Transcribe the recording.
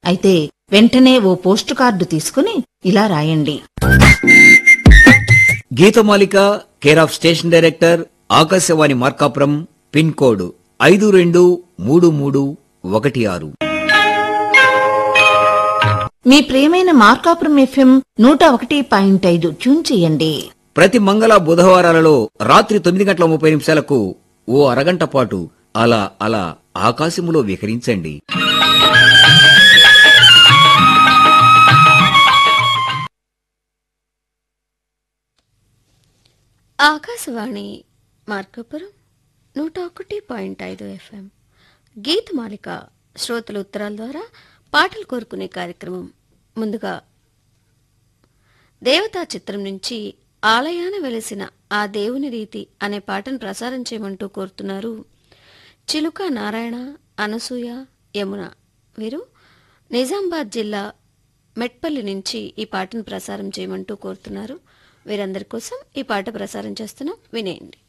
అయితే వెంటనే ఓ post card తీసుకుని ఇలా రాయండి Geetamalika care of station director Akashvani Markapuram pin code ఐదు రెండు మూడు మూడు ఒకటి ఆరు మీ ప్రియమైన మార్కాపురం ఎఫ్ఎం నూట ఒకటి పాయింట్ ఐదు ట్యూన్ చేయండి ప్రతి మంగళ బుధవారాలలో రాత్రి తొమ్మిది గంటల ముప్పై నిమిషాలకు ఓ అరగంట పాటు అలా అలా ఆకాశములో విహరించండి ఆకాశవాణి మార్కాపురం నూట ఒకటి పాయింట్ ఐదు ఎఫ్ఎం గీత మాలిక శ్రోతల ఉత్తరాల ద్వారా పాటలు కోరుకునే కార్యక్రమం ముందుగా దేవతా చిత్రం నుంచి ఆలయాన వెలిసిన ఆ దేవుని రీతి అనే పాటను ప్రసారం చేయమంటూ కోరుతున్నారు చిలుక నారాయణ అనసూయ యమున వీరు నిజామాబాద్ జిల్లా మెట్పల్లి నుంచి ఈ పాటను ప్రసారం చేయమంటూ కోరుతున్నారు వీరందరి కోసం ఈ పాట ప్రసారం చేస్తున్నాం వినేయండి